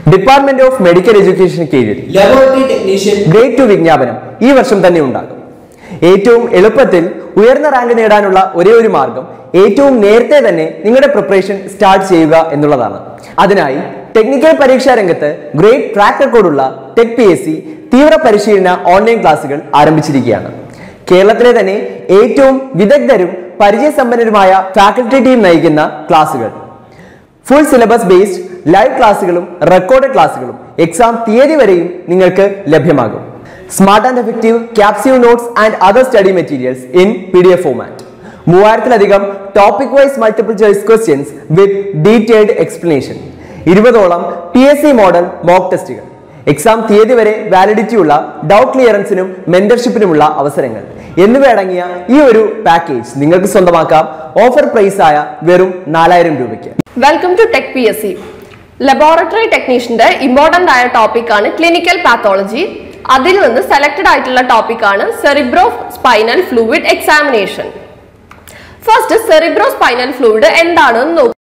Department of medical education കീഴിൽ laboratory technician grade two വിജ്ഞാപനം ഈ വർഷം തന്നെ ഉണ്ടാകും ഏറ്റവും എളുപ്പത്തിൽ ഉയർന്ന റാങ്ക് നേടാനുള്ള ഒരേ ഒരു മാർഗം ഏറ്റവും നേരത്തെ തന്നെ നിങ്ങളുടെ പ്രിപ്പറേഷൻ സ്റ്റാർട്ട് ചെയ്യുക എന്നുള്ളതാണ് അതിനായി ടെക്നിക്കൽ പരീക്ഷാ രംഗത്ത് ഗ്രേഡ് ട്രാക്ക് റെക്കോർഡുള്ള ടെക് പി എസ് സി തീവ്ര പരിശീലന ഓൺലൈൻ ക്ലാസുകൾ ആരംഭിച്ചിരിക്കുകയാണ് കേരളത്തിലെ തന്നെ ഏറ്റവും വിദഗ്ധരും പരിചയസമ്പന്നരുമായ ഫാക്കൽറ്റി ടീം നയിക്കുന്ന ക്ലാസുകൾ ഫുൾ സിലബസ് ബേസ്ഡ് ലൈവ് ക്ലാസ്സുകളും റെക്കോർഡ് ക്ലാസ്സുകളും എക്സാം തീയതി വരെയും നിങ്ങൾക്ക് ലഭ്യമാകും smart and effective capsule notes and other study materials in P D F format മൂവായിരത്തിലധികം topic wise multiple choice questions with detailed explanation ഇരുപതോളം P S C model mock ടെസ്റ്റുകൾ exam തീയതി വരെ വാലിഡിറ്റി ഉള്ള ഡൗട്ട് ക്ലിയറൻസിനും മെന്റർഷിപ്പിനുമുള്ള അവസരങ്ങൾ എന്നിവയടങ്ങിയ ഈ ഒരു പാക്കേജ് നിങ്ങൾക്ക് സ്വന്തമാക്കാം ഓഫർ പ്രൈസ് ആയ വെറും നാലായിരം രൂപയ്ക്ക് welcome to Tech P S C laboratory ടെക്നീഷ്യന്റെ ഇമ്പോർട്ടന്റ് ആയ ടോപ്പിക്കാണ് ക്ലിനിക്കൽ പാത്തോളജി അതിൽ നിന്ന് സെലക്ടഡ് ആയിട്ടുള്ള ടോപ്പിക്കാണ് cerebrospinal fluid examination first cerebrospinal fluid എന്താണെന്ന് നോക്കുക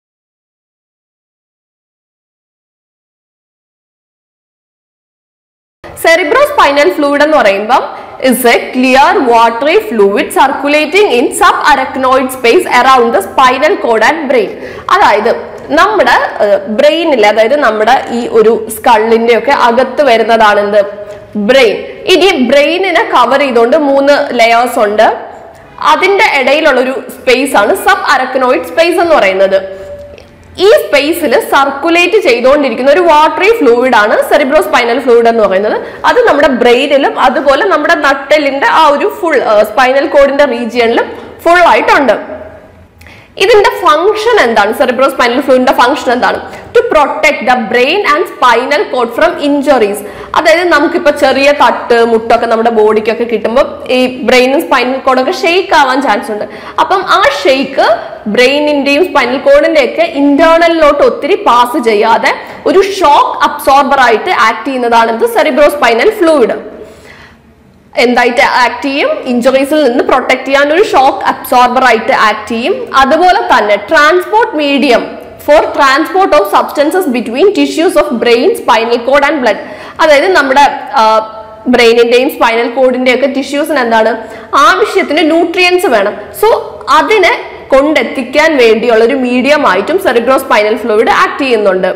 സെറിബ്രോ സ്പൈനൽ ഫ്ലൂയിഡ് എന്ന് പറയുമ്പം is a clear watery fluid circulating in subarachnoid space around the spinal cord and brain അതായത് നമ്മുടെ ബ്രെയിനിൽ അതായത് നമ്മുടെ ഈ ഒരു സ്കള്ളിന്റെ ഒക്കെ അകത്ത് വരുന്നതാണ് എന്ത് ബ്രെയിൻ ഇനി ബ്രെയിനിനെ കവർ ചെയ്തുകൊണ്ട് മൂന്ന് ലെയേഴ്സ് ഉണ്ട് അതിന്റെ ഇടയിലുള്ള ഒരു സ്പേസ് ആണ് സബ് അരക്നോയിഡ് സ്പേസ് എന്ന് പറയുന്നത് ഈ സ്പേസിൽ സർക്കുലേറ്റ് ചെയ്തുകൊണ്ടിരിക്കുന്ന ഒരു വാട്ടറി ഫ്ലൂയിഡ് ആണ് സെറിബ്രോ സ്പൈനൽ ഫ്ലൂയിഡ് എന്ന് പറയുന്നത് അത് നമ്മുടെ ബ്രെയിനിലും അതുപോലെ നമ്മുടെ നട്ടലിന്റെ ആ ഒരു ഫുൾ സ്പൈനൽ കോഡിന്റെ റീജിയനിലും ഫുൾ ആയിട്ടുണ്ട് ഇതിന്റെ ഫംഗ്ഷൻ എന്താണ് സെറിബ്രോ സ്പൈനൽ ഫ്ലൂയിഡിന്റെ ഫംഗ്ഷൻ എന്താണ് to protect the brain and spinal cord from injuries അതായത് നമുക്കിപ്പോ ചെറിയ തട്ട് മുട്ടൊക്കെ നമ്മുടെ ബോഡിക്കൊക്കെ കിട്ടുമ്പോൾ ഈ ബ്രെയിനും സ്പൈനൽ കോഡൊക്കെ ഷെയ്ക്ക് ആവാൻ ചാൻസ് ഉണ്ട് അപ്പം ആ ഷെയ്ക്ക് ബ്രെയിനിന്റെയും സ്പൈനൽ കോഡിന്റെയും ഒക്കെ ഇന്റേണലിലോട്ട് ഒത്തിരി പാസ് ചെയ്യാതെ ഒരു ഷോക്ക് അബ്സോർബർ ആയിട്ട് ആക്ട് ചെയ്യുന്നതാണ് ഇത് സെറിബ്രോ സ്പൈനൽ ഫ്ലൂയിഡ് എന്തായിട്ട് ആക്ട് ചെയ്യും ഇഞ്ചുറീസിൽ നിന്ന് പ്രൊട്ടക്ട് ചെയ്യാൻ ഒരു ഷോക്ക് അബ്സോർബർ ആയിട്ട് ആക്ട് ചെയ്യും അതുപോലെ തന്നെ transport medium for transport of substances between tissues of brain spinal cord and blood അതായത് നമ്മുടെ ബ്രെയിനിന്റെയും സ്പൈനൽ കോഡിന്റെയും ഒക്കെ ടിഷ്യൂസിന് എന്താണ് ആവശ്യത്തിന് ന്യൂട്രിയൻസ് വേണം സോ അതിനെ കൊണ്ടെത്തിക്കാൻ വേണ്ടിയുള്ള ഒരു മീഡിയം ആയിട്ടും സെറിബ്രോ സ്പൈനൽ ഫ്ലൂയിഡ് ആക്ട് ചെയ്യുന്നുണ്ട്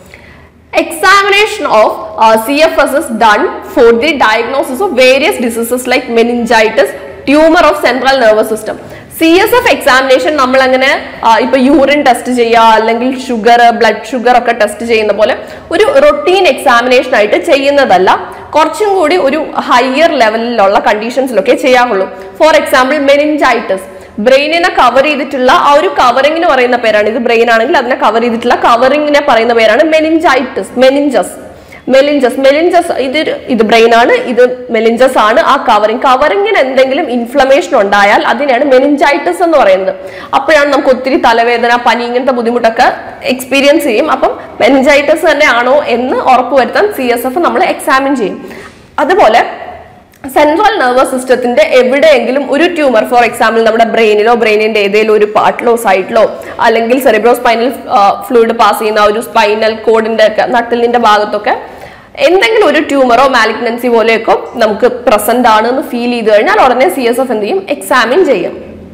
examination of uh, CFS is done for the diagnosis of various diseases like meningitis, tumor of central nervous system. C S F examination നമ്മൾ അങ്ങനെ ഇപ്പൊ യൂറിൻ ടെസ്റ്റ് ചെയ്യുക അല്ലെങ്കിൽ ഷുഗർ ബ്ലഡ് ഷുഗർ ഒക്കെ test ചെയ്യുന്ന പോലെ ഒരു റൊട്ടീൻ എക്സാമിനേഷൻ ആയിട്ട് ചെയ്യുന്നതല്ല കുറച്ചും കൂടി ഒരു ഹയർ ലെവലിലുള്ള കണ്ടീഷൻസിലൊക്കെ ചെയ്യാറുള്ളൂ ഫോർ എക്സാമ്പിൾ മെനിഞ്ചൈറ്റിസ് ബ്രെയിനിനെ കവർ ചെയ്തിട്ടുള്ള ആ ഒരു കവറിങ്ങിന് പറയുന്ന പേരാണ് ഇത് ബ്രെയിൻ ആണെങ്കിൽ അതിനെ കവർ ചെയ്തിട്ടുള്ള കവറിങ്ങിനെ പറയുന്ന പേരാണ് മെനിഞ്ചൈറ്റിസ് മെനിഞ്ചസ് മെലിഞ്ചസ് മെലിഞ്ചസ് ഇത് ഇത് ബ്രെയിൻ ആണ് ഇത് മെലിഞ്ചസ് ആണ് ആ കവറിങ് കവറിങ്ങിന് എന്തെങ്കിലും ഇൻഫ്ലമേഷൻ ഉണ്ടായാൽ അതിനെയാണ് മെനിഞ്ചൈറ്റിസ് എന്ന് പറയുന്നത് അപ്പോഴാണ് നമുക്ക് ഒത്തിരി തലവേദന പനി ഇങ്ങനത്തെ ബുദ്ധിമുട്ടൊക്കെ എക്സ്പീരിയൻസ് ചെയ്യും അപ്പം മെനിഞ്ചൈറ്റിസ് തന്നെ ആണോ എന്ന് ഉറപ്പുവരുത്താൻ സി എസ് എഫ് നമ്മൾ എക്സാമിൻ ചെയ്യും അതുപോലെ സെൻട്രൽ നെർവസ് സിസ്റ്റത്തിന്റെ എവിടെയെങ്കിലും ഒരു ട്യൂമർ ഫോർ എക്സാമ്പിൾ നമ്മുടെ ബ്രെയിനിലോ ബ്രെയിനിന്റെ ഏതെങ്കിലും ഒരു പാർട്ടിലോ സൈഡിലോ അല്ലെങ്കിൽ സെറിബ്രോ സ്പൈനൽ ഫ്ലൂയിഡ് പാസ് ചെയ്യുന്ന ആ ഒരു സ്പൈനൽ കോഡിന്റെ ഒക്കെ നട്ടലിന്റെ ഭാഗത്തൊക്കെ എന്തെങ്കിലും ഒരു ട്യൂമറോ മാലിഗ്നൻസി പോലെയൊക്കെ നമുക്ക് പ്രസന്റ് ആണ് എന്ന് ഫീൽ ചെയ്ത് കഴിഞ്ഞാൽ ഉടനെ സി എസ് എഫ് എന്ത് ചെയ്യും എക്സാമിൻ ചെയ്യും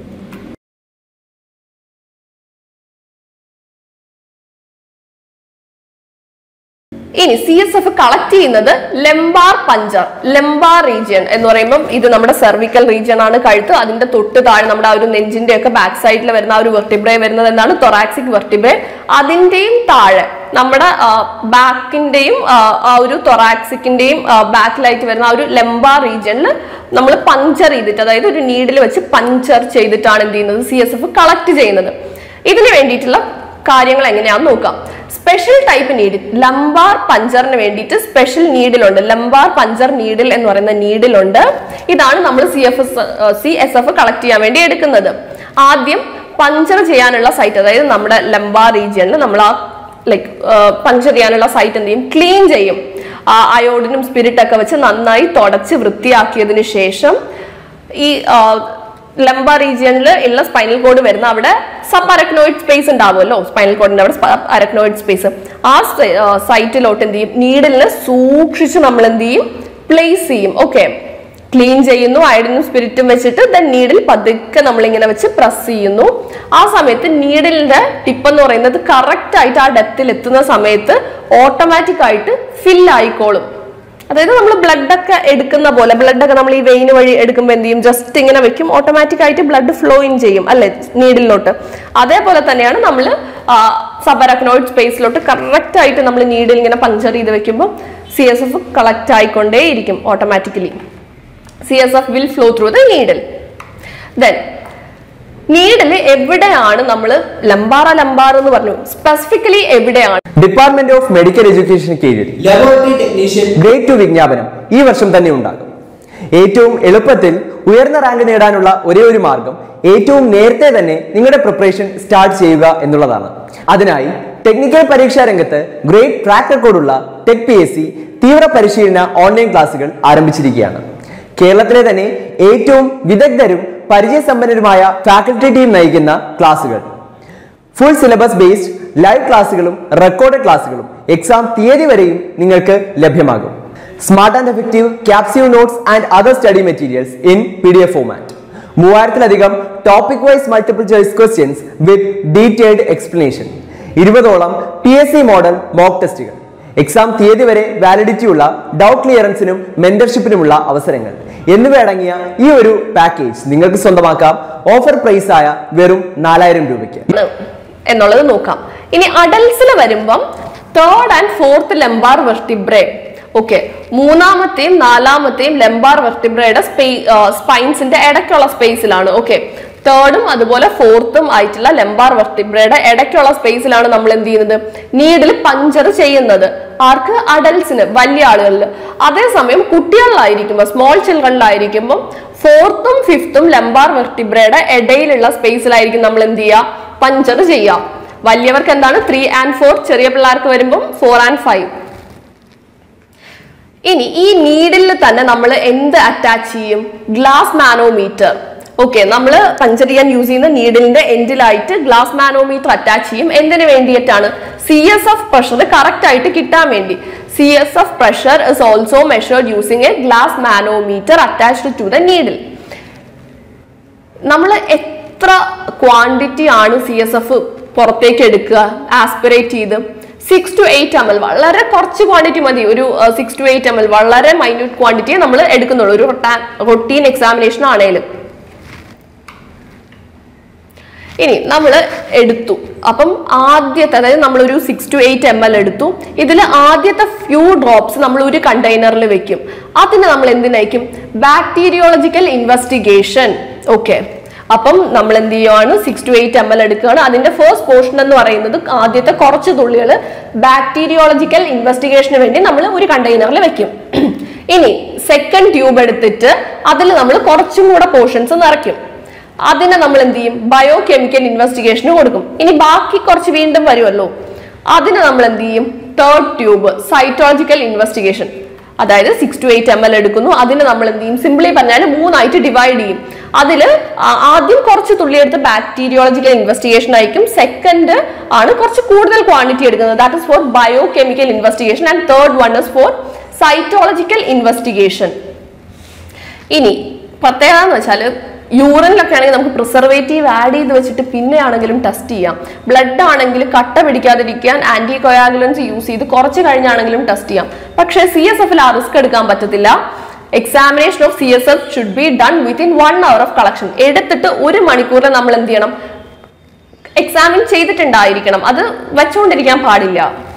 ഇനി സി എസ് എഫ് കളക്ട് ചെയ്യുന്നത് ലെംബാർ പഞ്ചർ ലെംബാർ റീജിയൻ എന്ന് പറയുമ്പോൾ ഇത് നമ്മുടെ സെർവിക്കൽ റീജിയൻ ആണ് കഴുത്ത് അതിന്റെ തൊട്ട് താഴെ നമ്മുടെ ആ ഒരു നെഞ്ചിന്റെ ഒക്കെ ബാക്ക് സൈഡിൽ വരുന്ന ആ ഒരു വെർട്ടിബ്രേ വരുന്നത് എന്താണ് തൊറാക്സിക് വെർട്ടിബ്രേ അതിന്റെയും താഴെ നമ്മുടെ ബാക്കിന്റെയും ആ ഒരു തൊറാക്സിക്കിന്റെയും ബാക്കിലായിട്ട് വരുന്ന ആ ഒരു ലെംബാർ റീജിയനിൽ നമ്മൾ പഞ്ചർ ചെയ്തിട്ട് അതായത് ഒരു നീഡിൽ വെച്ച് പഞ്ചർ ചെയ്തിട്ടാണ് എന്ത് ചെയ്യുന്നത് സി എസ് എഫ് കളക്ട് ചെയ്യുന്നത് ഇതിന് വേണ്ടിയിട്ടുള്ള കാര്യങ്ങൾ എങ്ങനെയാണെന്ന് നോക്കാം സ്പെഷ്യൽ ടൈപ്പ് നീഡിൽ ലംബാർ പഞ്ചറിന് വേണ്ടിയിട്ട് സ്പെഷ്യൽ നീഡിലുണ്ട് ലംബാർ പഞ്ചർ നീഡിൽ എന്ന് പറയുന്ന നീഡിലുണ്ട് ഇതാണ് നമ്മൾ C F S C S F collect ചെയ്യാൻ വേണ്ടി എടുക്കുന്നത് ആദ്യം പഞ്ചർ ചെയ്യാനുള്ള സൈറ്റ് അതായത് നമ്മുടെ ലംബാർ റീജിയനിൽ നമ്മൾ ആ ലൈക്ക് പഞ്ചർ ചെയ്യാനുള്ള സൈറ്റ് എന്ത് ചെയ്യും ക്ലീൻ ചെയ്യും ആ അയോഡിനും സ്പിരിറ്റ് ഒക്കെ വെച്ച് നന്നായി തുടച്ച് വൃത്തിയാക്കിയതിന് ശേഷം ഈ ലംബ റീജിയനിൽ ഉള്ള സ്പൈനൽ കോഡ് വരുന്ന അവിടെ സബ് അരക്നോയിഡ് സ്പേസ് ഉണ്ടാവുമല്ലോ സ്പൈനൽ കോഡിന്റെ അവിടെ സബ് അരക്നോയിഡ് സ്പേസ് ആ സൈറ്റിലോട്ട് എന്ത് ചെയ്യും നീഡിലിനെ സൂക്ഷിച്ച് നമ്മൾ എന്ത് ചെയ്യും പ്ലേസ് ചെയ്യും ഓക്കെ ക്ലീൻ ചെയ്യുന്നു അയഡിനും സ്പിരിറ്റും വെച്ചിട്ട് ദെൻ നീഡിൽ പതുക്കെ നമ്മളിങ്ങനെ വെച്ച് പ്രസ് ചെയ്യുന്നു ആ സമയത്ത് നീഡിലിന്റെ ടിപ്പ് എന്ന് പറയുന്നത് കറക്റ്റ് ആയിട്ട് ആ ഡെപ്തിൽ എത്തുന്ന സമയത്ത് ഓട്ടോമാറ്റിക് ആയിട്ട് ഫിൽ ആയിക്കോളും അതായത് നമ്മൾ ബ്ലഡ് ഒക്കെ എടുക്കുന്ന പോലെ ബ്ലഡ് ഒക്കെ നമ്മൾ ഈ വെയിന് വഴി എടുക്കുമ്പോൾ എന്ത് ചെയ്യും ജസ്റ്റ് ഇങ്ങനെ വെക്കും ഓട്ടോമാറ്റിക് ആയിട്ട് ബ്ലഡ് ഫ്ലോ ഇൻ ചെയ്യും അല്ലെ നീഡിലോട്ട് അതേപോലെ തന്നെയാണ് നമ്മൾ സബറക്നോയിഡ് സ്പേസിലോട്ട് കറക്റ്റ് ആയിട്ട് നമ്മൾ നീഡിൽ ഇങ്ങനെ പഞ്ചർ ചെയ്ത് വെക്കുമ്പോൾ സി എസ് എഫ് കളക്ട് ആയിക്കൊണ്ടേ ഇരിക്കും automatically C S F will flow through the needle then needle എവിടെയാണ് നമ്മൾ ലംബാറ ലംബാർ എന്ന് പറഞ്ഞു സ്പെസിഫിക്കലി എവിടെയാണ് ഡിപ്പാർട്ട്മെന്റ് ഓഫ് മെഡിക്കൽ എഡ്യൂക്കേഷൻ കീഴിൽ ലബോറട്ടറി ടെക്നീഷ്യൻ ഗ്രേഡ് ടു വിജ്ഞാപനം ഈ വർഷം തന്നെ ഉണ്ടാകും ഏറ്റവും എളുപ്പത്തിൽ ഉയർന്ന റാങ്ക് നേടാനുള്ള ഒരേ ഒരു മാർഗം ഏറ്റവും നേരത്തെ തന്നെ നിങ്ങളുടെ പ്രിപ്പറേഷൻ സ്റ്റാർട്ട് ചെയ്യുക എന്നുള്ളതാണ് അതിനായി ടെക്നിക്കൽ പരീക്ഷാ രംഗത്ത് ഗ്രേഡ് ട്രാക്ക് റെക്കോർഡുള്ള ടെക് പി എസ് സി തീവ്ര പരിശീലന ഓൺലൈൻ ക്ലാസുകൾ ആരംഭിച്ചിരിക്കുകയാണ് കേരളത്തിലെ തന്നെ ഏറ്റവും വിദഗ്ധരും പരിചയസമ്പന്നരുമായ ഫാക്കൽറ്റി ടീം നയിക്കുന്ന ക്ലാസുകൾ ഫുൾ സിലബസ് ബേസ്ഡ് ലൈവ് ക്ലാസ്സുകളും റെക്കോർഡ് ക്ലാസ്സുകളും എക്സാം തീയതി വരെയും നിങ്ങൾക്ക് ലഭ്യമാകും smart and effective capsule notes and other study materials in P D F format മൂവായിരത്തിലധികം topic wise multiple choice questions with detailed explanation ഇരുപതോളം P S C model mock ടെസ്റ്റുകൾ exam തീയതി വരെ വാലിഡിറ്റി ഉള്ള ഡൗട്ട് ക്ലിയറൻസിനും മെന്റർഷിപ്പിനുമുള്ള അവസരങ്ങൾ എന്നിവയടങ്ങിയ ഈ ഒരു പാക്കേജ് നിങ്ങൾക്ക് സ്വന്തമാക്കാം ഓഫർ പ്രൈസ് ആയ വെറും നാലായിരം രൂപയ്ക്ക് ആണ് എന്നുള്ളത് നോക്കാം ഇനി അഡൽസിൽ വരുമ്പം third and fourth lumbar vertebrae okay മൂന്നാമത്തെയും നാലാമത്തെയും ലെംബാർ വെർട്ടിബ്രയുടെ സ്പൈൻസിന്റെ ഇടയ്ക്കുള്ള സ്പേസിലാണ് ഓക്കെ തേർഡും അതുപോലെ ഫോർത്തും ആയിട്ടുള്ള ലെംബാർ വെർട്ടിബ്രയുടെ ഇടയ്ക്കുള്ള സ്പേസിലാണ് നമ്മൾ എന്ത് ചെയ്യുന്നത് നീഡിൽ പഞ്ചർ ചെയ്യുന്നത് ആർക്ക് അഡൽസിന് വലിയ ആളുകളിൽ അതേസമയം കുട്ടികളിലായിരിക്കുമ്പോൾ സ്മോൾ ചിൽഡ്രനിലായിരിക്കുമ്പോൾ ഫോർത്തും ഫിഫ്ത്തും ലെംബാർ വെർട്ടിബ്രയുടെ ഇടയിലുള്ള സ്പേസിലായിരിക്കും നമ്മൾ എന്ത് ചെയ്യുക പഞ്ചർ ചെയ്യാം വലിയവർക്ക് എന്താണ് ത്രീ ആൻഡ് ഫോർ ചെറിയ പിള്ളേർക്ക് വരുമ്പം ഫോർ ആൻഡ് ഫൈവ് ഇനി ഈ നീഡിൽ തന്നെ നമ്മൾ എന്ത് അറ്റാച്ച് ചെയ്യും ഗ്ലാസ് മാനോമീറ്റർ ഓക്കെ നമ്മൾ പഞ്ചർ ചെയ്യാൻ യൂസ് ചെയ്യുന്ന നീഡിലിന്റെ എൻഡിലായിട്ട് ഗ്ലാസ് മാനോമീറ്റർ അറ്റാച്ച് ചെയ്യും എന്തിനു വേണ്ടിയിട്ടാണ് C S F pressure correct ആയിട്ട് കിട്ടാൻ വേണ്ടി C S F pressure is also measured using a glass manometer attached to the needle നമ്മൾ എത്ര ക്വാണ്ടിറ്റി ആണ് സി എസ് എഫ് പുറത്തേക്ക് എടുക്കുക ആസ്പിറേറ്റ് ചെയ്ത് six to eight M L വളരെ കുറച്ച് ക്വാണ്ടിറ്റി മതി ഒരു six to eight M L വളരെ മൈന്യൂട്ട് ക്വാണ്ടിറ്റിയെ നമ്മൾ എടുക്കുന്നുള്ളൂ ഒരു റൊട്ടീൻ എക്സാമിനേഷൻ ആണേലും ഇനി നമ്മൾ എടുത്തു അപ്പം ആദ്യത്തെ അതായത് നമ്മൾ ഒരു six to eight M L എടുത്തു ഇതിൽ ആദ്യത്തെ ഫ്യൂ ഡ്രോപ്സ് നമ്മൾ ഒരു കണ്ടെയ്നറിൽ വെക്കും അതിന് നമ്മൾ എന്തിനായിരിക്കും ബാക്ടീരിയോളജിക്കൽ ഇൻവെസ്റ്റിഗേഷൻ ഓക്കെ അപ്പം നമ്മൾ എന്ത് ചെയ്യുവാണ് six to eight M L എടുക്കുകയാണ് അതിന്റെ ഫസ്റ്റ് പോർഷൻ എന്ന് പറയുന്നത് ആദ്യത്തെ കുറച്ച് തുള്ളികൾ ബാക്ടീരിയോളജിക്കൽ ഇൻവെസ്റ്റിഗേഷന് വേണ്ടി നമ്മൾ ഒരു കണ്ടെയ്നറിൽ വെക്കും ഇനി സെക്കൻഡ് ട്യൂബ് എടുത്തിട്ട് അതിൽ നമ്മൾ കുറച്ചും കൂടെ പോർഷൻസ് നിറയ്ക്കും അതിനെ നമ്മൾ എന്ത് ചെയ്യും ബയോ കെമിക്കൽ ഇൻവെസ്റ്റിഗേഷന് കൊടുക്കും ഇനി ബാക്കി കുറച്ച് വീണ്ടും വരുമല്ലോ അതിന് നമ്മൾ എന്ത് ചെയ്യും തേർഡ് ട്യൂബ് സൈറ്റോളജിക്കൽ ഇൻവെസ്റ്റിഗേഷൻ അതായത് six to eight M L എടുക്കുന്നു അതിന് നമ്മൾ എന്ത് ചെയ്യും സിംപ്ലി പറഞ്ഞാൽ മൂന്നായിട്ട് ഡിവൈഡ് ചെയ്യും അതിൽ ആദ്യം കുറച്ച് തുള്ളി എടുത്ത് ബാക്ടീരിയോളജിക്കൽ ഇൻവെസ്റ്റിഗേഷൻ ആയിരിക്കും സെക്കൻഡ് ആണ് കുറച്ച് കൂടുതൽ ക്വാണ്ടിറ്റി എടുക്കുന്നത് that is for biochemical investigation and third one is for cytological investigation ഇനി പ്രത്യേകത എന്ന് വെച്ചാൽ യൂറിനിലൊക്കെ ആണെങ്കിൽ നമുക്ക് പ്രിസർവേറ്റീവ് ആഡ് ചെയ്ത് വെച്ചിട്ട് പിന്നെ ആണെങ്കിലും ടെസ്റ്റ് ചെയ്യാം ബ്ലഡ് ആണെങ്കിൽ കട്ട പിടിക്കാതിരിക്കാൻ ആന്റി കൊയാഗുലൻസ് യൂസ് ചെയ്ത് കുറച്ച് കഴിഞ്ഞാണെങ്കിലും ടെസ്റ്റ് ചെയ്യാം പക്ഷേ സി എസ് എഫിൽ ആ റിസ്ക് എടുക്കാൻ പറ്റത്തില്ല examination of C S F should be done within one hour of collection എടുത്തിട്ട് ഒരു മണിക്കൂറിൽ നമ്മൾ എന്ത് ചെയ്യണം എക്സാമിൻ ചെയ്തിട്ടുണ്ടായിരിക്കണം അത് വെച്ചുകൊണ്ടിരിക്കാൻ പാടില്ല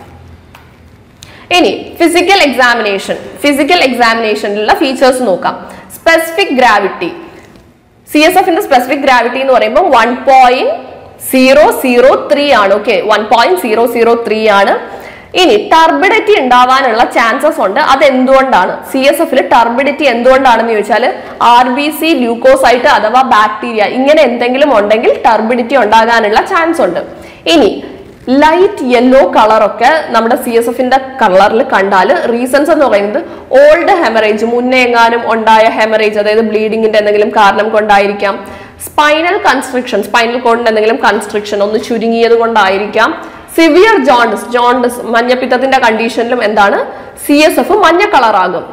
ഇനി ഫിസിക്കൽ എക്സാമിനേഷൻ ഫിസിക്കൽ എക്സാമിനേഷനിലുള്ള ഫീച്ചേഴ്സ് നോക്കാം സ്പെസിഫിക് ഗ്രാവിറ്റി സി എസ് എഫിന്റെ സ്പെസിഫിക് ഗ്രാവിറ്റി എന്ന് പറയുമ്പോൾ one point zero zero three ആണ് okay one point zero zero three ആണ് ഇനി ടർബിഡിറ്റി ഉണ്ടാവാനുള്ള ചാൻസസ് ഉണ്ട് അത് എന്തുകൊണ്ടാണ് സി എസ് എഫിൽ ടർബിഡിറ്റി എന്തുകൊണ്ടാണെന്ന് ചോദിച്ചാൽ ആർ ബി സി ല്യൂക്കോസൈറ്റ് അഥവാ ബാക്ടീരിയ ഇങ്ങനെ എന്തെങ്കിലും ഉണ്ടെങ്കിൽ ടർബിഡിറ്റി ഉണ്ടാകാനുള്ള ചാൻസ് ഉണ്ട് ഇനി ലൈറ്റ് യെല്ലോ കളറൊക്കെ നമ്മുടെ സി എസ് എഫിന്റെ കളറിൽ കണ്ടാൽ റീസൺസ് എന്ന് പറയുന്നത് ഓൾഡ് ഹെമറേജ് മുന്നേ എങ്ങാനും ഉണ്ടായ ഹെമറേജ് അതായത് ബ്ലീഡിങ്ങിന്റെ എന്തെങ്കിലും കാരണം കൊണ്ടായിരിക്കാം സ്പൈനൽ കൺസ്ട്രക്ഷൻ സ്പൈനൽ കോഡിന്റെ എന്തെങ്കിലും കൺസ്ട്രക്ഷൻ ഒന്ന് ചുരുങ്ങിയത് കൊണ്ടായിരിക്കാം സിവിയർ ജോണ്ടസ് ജോണ്ടസ് മഞ്ഞപ്പിത്തത്തിന്റെ കണ്ടീഷനിലും എന്താണ് സി എസ് എഫ് മഞ്ഞ കളറാകും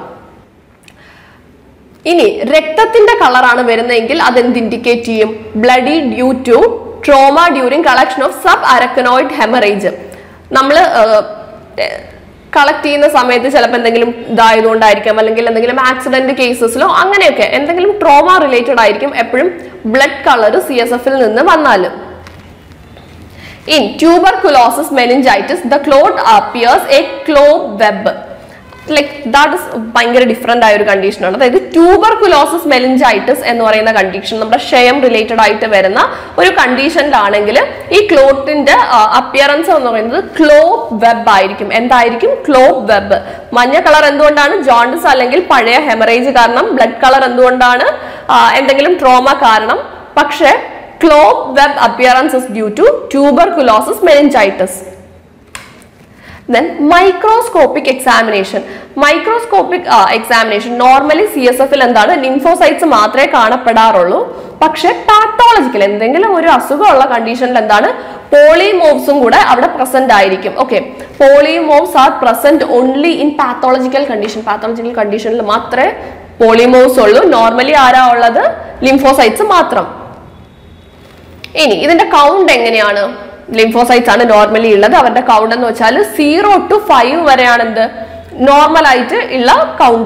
ഇനി രക്തത്തിന്റെ കളറാണ് വരുന്നതെങ്കിൽ അത് എന്ത് ഇൻഡിക്കേറ്റ് ചെയ്യും bloody due to trauma during collection of subarachnoid haemorrhage നമ്മൾ കളക്ട് ചെയ്യുന്ന സമയത്ത് ചിലപ്പോൾ എന്തെങ്കിലും ഇതായതുകൊണ്ടായിരിക്കാം അല്ലെങ്കിൽ എന്തെങ്കിലും ആക്സിഡന്റ് കേസസിലോ അങ്ങനെയൊക്കെ എന്തെങ്കിലും ട്രോമ റിലേറ്റഡ് ആയിരിക്കും എപ്പോഴും ബ്ലഡ് കളർ സി എസ് എഫിൽ നിന്ന് വന്നാലും In tuberculosis meningitis, the clot appears a claw web. Like that is ഭയങ്കര ഡിഫറെന്റ് ആയ ഒരു കണ്ടീഷനാണ് അതായത് ട്യൂബർകുലോസിസ് മെലിഞ്ചൈറ്റിസ് എന്ന് പറയുന്ന കണ്ടീഷൻ നമ്മുടെ ക്ഷയം റിലേറ്റഡ് ആയിട്ട് വരുന്ന ഒരു കണ്ടീഷനിലാണെങ്കിൽ ഈ ക്ലോട്ടിന്റെ അപ്പിയറൻസ് എന്ന് പറയുന്നത് ക്ലോ വെബ് ആയിരിക്കും എന്തായിരിക്കും ക്ലോ വെബ് മഞ്ഞ കളർ എന്തുകൊണ്ടാണ് ജോണ്ടിസ് അല്ലെങ്കിൽ പഴയ ഹെമറേജ് കാരണം ബ്ലഡ് കളർ എന്തുകൊണ്ടാണ് ആ, എന്തെങ്കിലും ട്രോമ കാരണം പക്ഷേ claw web appearance is due to tuberculosis meningitis then microscopic examination microscopic examination normally C S എഫിൽ എന്താണ് ലിംഫോസൈറ്റ്സ് മാത്രമേ കാണപ്പെടാറുള്ളൂ പക്ഷെ പാത്തോളജിക്കൽ എന്തെങ്കിലും ഒരു അസുഖമുള്ള കണ്ടീഷനിൽ എന്താണ് പോളിമോവ്സും കൂടെ അവിടെ പ്രസന്റ് ആയിരിക്കും okay polymorphs are present only in pathological condition pathological കണ്ടീഷനിൽ മാത്രമേ പോളിമോവ്സ് ഉള്ളൂ നോർമലി ആരാ ഉള്ളത് ലിംഫോസൈറ്റ്സ് മാത്രം ഇനി ഇതിന്റെ കൗണ്ട് എങ്ങനെയാണ് ലിംഫോസൈറ്റ്സ് ആണ് നോർമലി ഉള്ളത് അവരുടെ കൗണ്ട് എന്ന് വെച്ചാൽ സീറോ ടു ഫൈവ് വരെയാണ് എന്ത് നോർമൽ ആയിട്ട് ഉള്ള കൗണ്ട്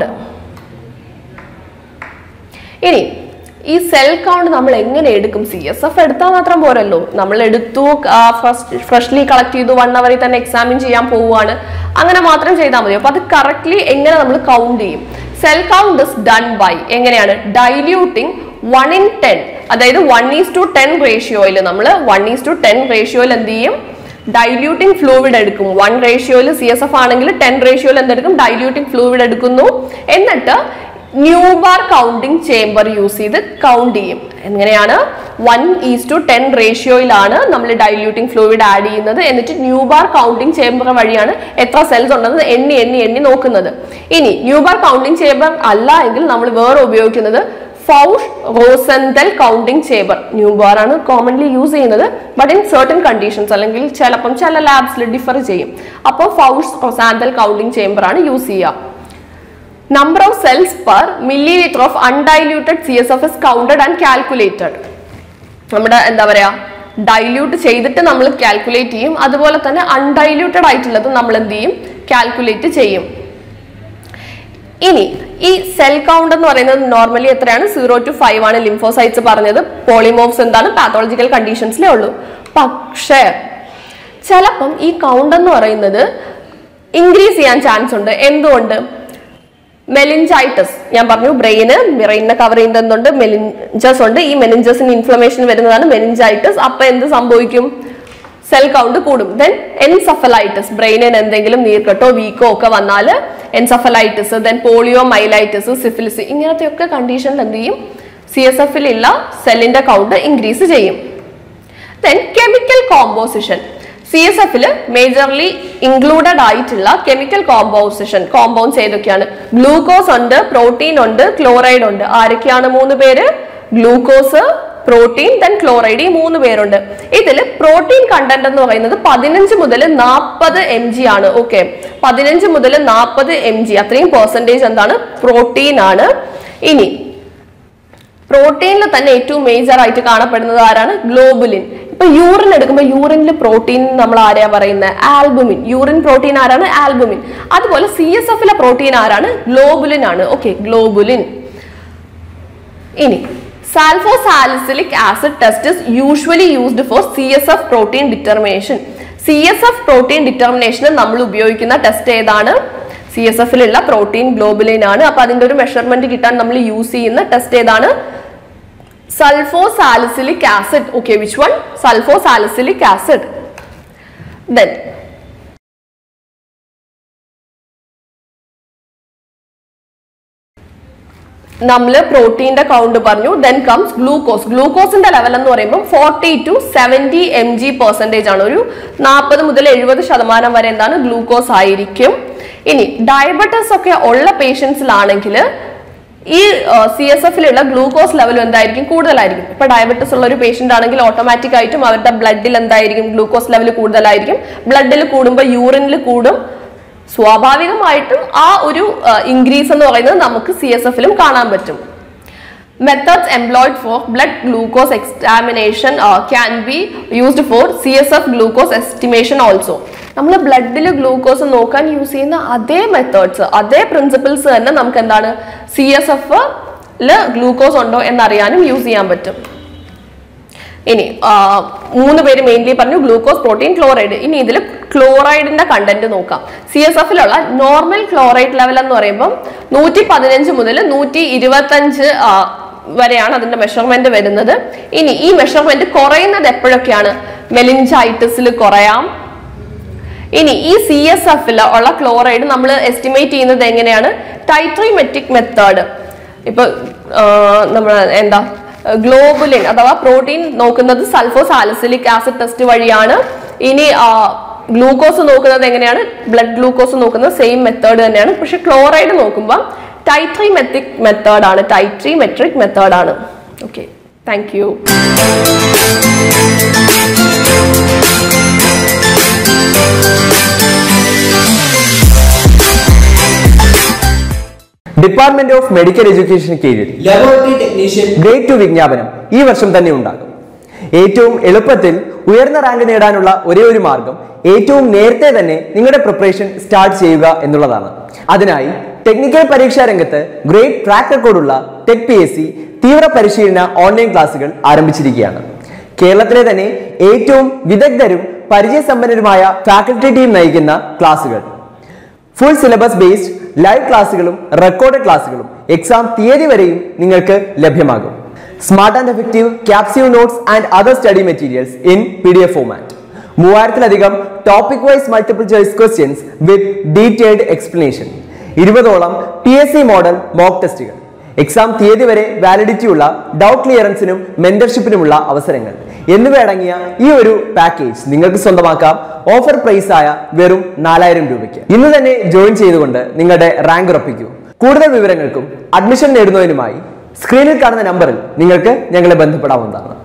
ഇനി ഈ സെൽ കൗണ്ട് നമ്മൾ എങ്ങനെ എടുക്കും സി എസ് എഫ് എടുത്താൽ മാത്രം പോരല്ലോ നമ്മൾ എടുത്തു ഫ്രഷ്ലി കളക്ട് ചെയ്തു വൺ അവറിൽ തന്നെ എക്സാമിൻ ചെയ്യാൻ പോവുകയാണ് അങ്ങനെ മാത്രം ചെയ്താൽ മതി അപ്പൊ അത് കറക്റ്റ്ലി എങ്ങനെ നമ്മൾ കൗണ്ട് ചെയ്യും cell count is done by എങ്ങനെയാണ് ഡൈല്യൂട്ടിങ് വൺ ഇൻ ടെൻ അതായത് വൺ ഈസ് ടു ടെൻ റേഷ്യോയിൽ നമ്മൾ വൺ ഈസ് ടു ടെൻ റേഷ്യോയിൽ എന്ത് ചെയ്യും ഡൈല്യൂട്ടിംഗ് ഫ്ലൂയിഡ് എടുക്കും വൺ റേഷ്യോയിൽ സി എസ് എഫ് ആണെങ്കിൽ ടെൻ റേഷ്യോയിൽ എന്തെടുക്കും ഡൈല്യൂട്ടിംഗ് ഫ്ലൂയിഡ് എടുക്കുന്നു എന്നിട്ട് Neubauer counting chamber use ചെയ്ത് കൗണ്ട് ചെയ്യും എങ്ങനെയാണ് വൺ ഈസ് ടു ടെൻ റേഷ്യോയിലാണ് നമ്മൾ ഡൈല്യൂട്ടിംഗ് ഫ്ലൂയിഡ് ആഡ് ചെയ്യുന്നത് എന്നിട്ട് ന്യൂ ബാർ കൗണ്ടിങ് ചേംബർ വഴിയാണ് എത്ര സെൽസ് ഉണ്ടെന്ന് എണ്ണി എണ്ണി എണ്ണി നോക്കുന്നത് ഇനി ന്യൂ ബാർ കൗണ്ടിങ് ചേംബർ അല്ല എങ്കിൽ നമ്മൾ വേറെ ഉപയോഗിക്കുന്നത് Fuchs Rosenthal counting chamber Neubauer ആണ് കോമൺലി യൂസ് ചെയ്യുന്നത് ബട്ട് ഇൻ സർട്ടൻ കണ്ടീഷൻസ് അല്ലെങ്കിൽ ചിലപ്പം ചില ലാബ്സിൽ ഡിഫർ ചെയ്യും അപ്പോൾ ഫൗഷ് റോസാന്തൽ കൗണ്ടിങ് ചേംബർ ആണ് യൂസ് ചെയ്യുക number of cells per milliliter of undiluted CSF is counted and calculated നമ്മുടെ എന്താ പറയാ ഡൈല്യൂട്ട് ചെയ്തിട്ട് നമ്മൾ കാൽക്കുലേറ്റ് ചെയ്യും അതുപോലെ തന്നെ അൺഡൈല്യൂട്ടഡ് ആയിട്ടുള്ളത് നമ്മൾ എന്ത് ചെയ്യും കാൽക്കുലേറ്റ് ചെയ്യും ഇനി ഈ സെൽ കൗണ്ട് എന്ന് പറയുന്നത് നോർമലി എത്രയാണ് സീറോ ടു ഫൈവ് ആണ് ലിംഫോസൈറ്റ്സ് പറഞ്ഞത് പോളിമോഫ്സ് എന്താണ് പാത്തോളജിക്കൽ കണ്ടീഷൻസിലേ ഉള്ളൂ പക്ഷേ ചിലപ്പം ഈ കൗണ്ട് എന്ന് പറയുന്നത് ഇൻക്രീസ് ചെയ്യാൻ ചാൻസ് ഉണ്ട് എന്തുകൊണ്ട് മെലിഞ്ചൈറ്റസ് ഞാൻ പറഞ്ഞു ബ്രെയിന് ബ്രെയിനിനെ കവർ ചെയ്യുന്നുണ്ട് മെലിഞ്ചസ് ഉണ്ട് ഈ മെലിഞ്ചസിന് ഇൻഫ്ലമേഷൻ വരുന്നതാണ് മെലിഞ്ചൈറ്റസ് അപ്പൊ എന്ത് സംഭവിക്കും സെൽ കൗണ്ട് കൂടും ദെൻ എൻസഫലൈറ്റിസ് ബ്രെയിനിന് എന്തെങ്കിലും നീർക്കെട്ടോ വീക്കോ ഒക്കെ വന്നാൽ encephalitis then polio myelitis syphilis ഇങ്ങനത്തെ ഒക്കെ കണ്ടീഷനിൽ എന്ത് ചെയ്യും സി എസ് എഫിലുള്ള സെല്ലിന്റെ കൗണ്ട് ഇൻക്രീസ് ചെയ്യും then chemical composition C S എഫിൽ മേജർലി ഇൻക്ലൂഡഡ് ആയിട്ടുള്ള കെമിക്കൽ കോമ്പോസിഷൻ കോമ്പൗണ്ട്സ് ഏതൊക്കെയാണ് ഗ്ലൂക്കോസ് ഉണ്ട് പ്രോട്ടീൻ ഉണ്ട് ക്ലോറൈഡ് ഉണ്ട് ആരൊക്കെയാണ് മൂന്ന് പേര് ഗ്ലൂക്കോസ് പ്രോട്ടീൻ ദെൻ ക്ലോറൈഡ് ഈ മൂന്ന് പേരുണ്ട് ഇതിൽ പ്രോട്ടീൻ കണ്ടന്റ് എന്ന് പറയുന്നത് പതിനഞ്ച് മുതൽ നാൽപ്പത് എം ജി ആണ് ഓക്കെ പതിനഞ്ച് മുതൽ നാൽപ്പത് എം ജി അത്രയും പെർസെൻറ്റേജ് എന്താണ് പ്രോട്ടീൻ ആണ് ഇനി പ്രോട്ടീനിൽ തന്നെ ഏറ്റവും മേജർ ആയിട്ട് കാണപ്പെടുന്നത് ആരാണ് ഗ്ലോബുലിൻ ഇപ്പൊ യൂറിൻ എടുക്കുമ്പോൾ യൂറിനിൽ പ്രോട്ടീൻ നമ്മൾ ആരെയാ പറയുന്നത് ആൽബുമിൻ യൂറിൻ പ്രോട്ടീൻ ആരാണ് ആൽബുമിൻ അതുപോലെ സി എസ് എഫിലെ പ്രോട്ടീൻ ആരാണ് ഗ്ലോബുലിൻ ആണ് ഓക്കെ ഗ്ലോബുലിൻ ഇനി sulfosalicylic acid test is usually used for C S F protein determination C S F protein ഡിറ്റർമിനേഷന് നമ്മൾ ഉപയോഗിക്കുന്ന ടെസ്റ്റ് ഏതാണ് സി എസ് എഫിലുള്ള പ്രോട്ടീൻ ഗ്ലോബുലിൻ ആണ് അപ്പൊ അതിന്റെ ഒരു മെഷർമെന്റ് കിട്ടാൻ നമ്മൾ യൂസ് ചെയ്യുന്ന ടെസ്റ്റ് ഏതാണ് sulfosalicic acid okay which one sulfosalicic acid then നമ്മൾ പ്രോട്ടീന്റെ കൗണ്ട് പറഞ്ഞു ദെൻ കംസ് ഗ്ലൂക്കോസ് ഗ്ലൂക്കോസിന്റെ ലെവൽ എന്ന് പറയുമ്പോൾ forty to seventy M G percentage ആണ് ഒരു നാൽപ്പത് മുതൽ എഴുപത് ശതമാനം വരെ എന്താണ് ഗ്ലൂക്കോസ് ആയിരിക്കും ഇനി ഡയബറ്റസ് ഒക്കെ ഉള്ള പേഷ്യൻസിലാണെങ്കിൽ ഈ സി എസ് എഫിലുള്ള ഗ്ലൂക്കോസ് ലെവൽ എന്തായിരിക്കും കൂടുതലായിരിക്കും ഇപ്പൊ ഡയബറ്റിസ് ഉള്ള ഒരു പേഷ്യന്റ് ആണെങ്കിൽ ഓട്ടോമാറ്റിക് ആയിട്ടും അവരുടെ ബ്ലഡിൽ എന്തായിരിക്കും ഗ്ലൂക്കോസ് ലെവൽ കൂടുതലായിരിക്കും ബ്ലഡിൽ കൂടുമ്പോൾ യൂറിനിൽ കൂടും സ്വാഭാവികമായിട്ടും ആ ഒരു ഇൻക്രീസ് എന്ന് പറയുന്നത് നമുക്ക് സി എസ് എഫിലും കാണാൻ പറ്റും Methods employed for blood glucose examination uh, can be used for CSF glucose estimation also. നമ്മൾ ബ്ലഡിൽ ഗ്ലൂക്കോസ് നോക്കാൻ യൂസ് ചെയ്യുന്ന അതേ മെത്തേഡ്സ് അതേ പ്രിൻസിപ്പിൾസ് തന്നെ നമുക്ക് എന്താണ് സി എസ് എഫില് ഗ്ലൂക്കോസ് ഉണ്ടോ എന്നറിയാനും യൂസ് ചെയ്യാൻ പറ്റും ഇനി ആ, മൂന്ന് പേര് മെയിൻലി പറഞ്ഞു ഗ്ലൂക്കോസ് പ്രോട്ടീൻ ക്ലോറൈഡ് ഇനി ഇതിൽ ക്ലോറൈഡിന്റെ കണ്ടന്റ് നോക്കാം സി എസ് എഫിലുള്ള നോർമൽ ക്ലോറൈഡ് ലെവൽ എന്ന് പറയുമ്പോൾ നൂറ്റി പതിനഞ്ച് മുതൽ നൂറ്റി ഇരുപത്തഞ്ച് വരെയാണ് അതിന്റെ മെഷർമെന്റ് വരുന്നത് ഇനി ഈ മെഷർമെന്റ് കുറയുന്നത് എപ്പോഴൊക്കെയാണ് മെലിഞ്ചൈറ്റിസിൽ കുറയാം ഇനി ഈ സി എസ് എഫിൽ ഉള്ള ക്ലോറൈഡ് നമ്മൾ എസ്റ്റിമേറ്റ് ചെയ്യുന്നത് എങ്ങനെയാണ് ടൈട്രിമെറ്റിക് മെത്തേഡ് ഇപ്പൊ നമ്മൾ എന്താ ഗ്ലോബുലിൻ അഥവാ പ്രോട്ടീൻ നോക്കുന്നത് സൾഫോ സാലസിലിക് ആസിഡ് ടെസ്റ്റ് വഴിയാണ് ഇനി ഗ്ലൂക്കോസ് നോക്കുന്നത് എങ്ങനെയാണ് ബ്ലഡ് ഗ്ലൂക്കോസ് നോക്കുന്നത് സെയിം മെത്തേഡ് തന്നെയാണ് പക്ഷെ ക്ലോറൈഡ് നോക്കുമ്പോൾ ടൈട്രിമെറ്റിക് മെത്തേഡാണ് ടൈട്രിമെട്രിക് മെത്തേഡാണ് okay thank you department of medical എഡ്യൂക്കേഷന് കീഴിൽ ലബോറട്ടറി ടെക്നീഷ്യൻ ഗ്രേഡ് ടു വിജ്ഞാപനം ഈ വർഷം തന്നെ ഉണ്ടാകും ഏറ്റവും എളുപ്പത്തിൽ ഉയർന്ന റാങ്ക് നേടാനുള്ള ഒരേ ഒരു മാർഗം ഏറ്റവും നേരത്തെ തന്നെ നിങ്ങളുടെ പ്രിപ്പറേഷൻ സ്റ്റാർട്ട് ചെയ്യുക എന്നുള്ളതാണ് അതിനായി ടെക്നിക്കൽ പരീക്ഷാ രംഗത്ത് ഗ്രേറ്റ് ട്രാക്ക് റെക്കോർഡുള്ള ടെക് പി എസ് സി തീവ്ര പരിശീലന ഓൺലൈൻ ക്ലാസുകൾ ആരംഭിച്ചിരിക്കുകയാണ് കേരളത്തിലെ തന്നെ ഏറ്റവും വിദഗ്ധരും പരിചയസമ്പന്നരുമായ ഫാക്കൽറ്റി ടീം നയിക്കുന്ന ക്ലാസുകൾ ഫുൾ സിലബസ് ബേസ്ഡ് ലൈവ് ക്ലാസ്സുകളും റെക്കോർഡ് ക്ലാസ്സുകളും എക്സാം തീയതി വരെയും നിങ്ങൾക്ക് ലഭ്യമാകും smart and effective capsule notes and other study materials in P D F format മൂവായിരത്തിലധികം topic wise multiple choice questions with detailed explanation ഇരുപതോളം P S C model mock ടെസ്റ്റുകൾ exam തീയതി വരെ വാലിഡിറ്റി ഉള്ള ഡൗട്ട് ക്ലിയറൻസിനും മെന്റർഷിപ്പിനുമുള്ള അവസരങ്ങൾ എന്നിവയടങ്ങിയ ഈ ഒരു പാക്കേജ് നിങ്ങൾക്ക് സ്വന്തമാക്കാം ഓഫർ പ്രൈസ് ആയ വെറും നാലായിരം രൂപയ്ക്ക് ഇന്ന് തന്നെ ജോയിൻ ചെയ്തുകൊണ്ട് നിങ്ങളുടെ റാങ്ക് ഉറപ്പിക്കൂ കൂടുതൽ വിവരങ്ങൾക്കും അഡ്മിഷൻ നേടുന്നതിനുമായി സ്ക്രീനിൽ കാണുന്ന നമ്പറിൽ നിങ്ങൾക്ക് ഞങ്ങളെ ബന്ധപ്പെടാവുന്നതാണ്